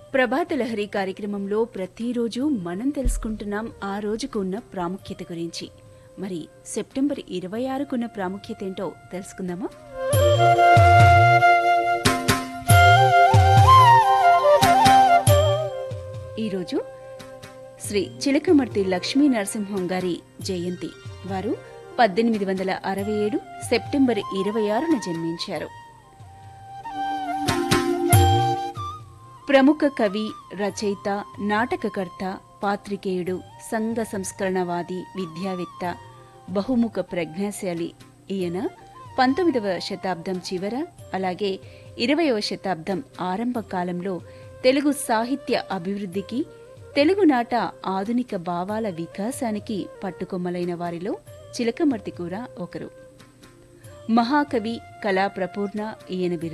ప్రభాత లహరి కార్యక్రమంలో ప్రతిరోజు మనం తెలుసుకుంటున్నాం ఆ రోజుకు ఉన్న ప్రాముఖ్యత గురించి మరి సెప్టెంబర్ ఇరవై ఆరుకున్న ప్రాముఖ్యత ఏంటో తెలుసుకుందామా ఈరోజు శ్రీ చిలకమర్తి లక్ష్మీ నరసింహం గారి జయంతి వారు పద్దెనిమిది వందల అరవై ఏడు సెప్టెంబర్ ఇరవై ఆరున జన్మించారు ప్రముఖ కవి రచయిత నాటకకర్త పాత్రికేయుడు సంఘ సంస్కరణవాది విద్యావేత్త బహుముఖ ప్రజ్ఞాశాలి ఈయన పంతొమ్మిదవ శతాబ్దం చివర అలాగే ఇరవయవ శతాబ్దం ఆరంభ కాలంలో తెలుగు సాహిత్య అభివృద్ధికి తెలుగునాట ఆధునిక భావాల వికాసానికి పట్టుకొమ్మలైన వారిలో చిలకమర్తి కూడా ఒకరు మహాకవి కళా ప్రపూర్ణ ఈయన బిరుదు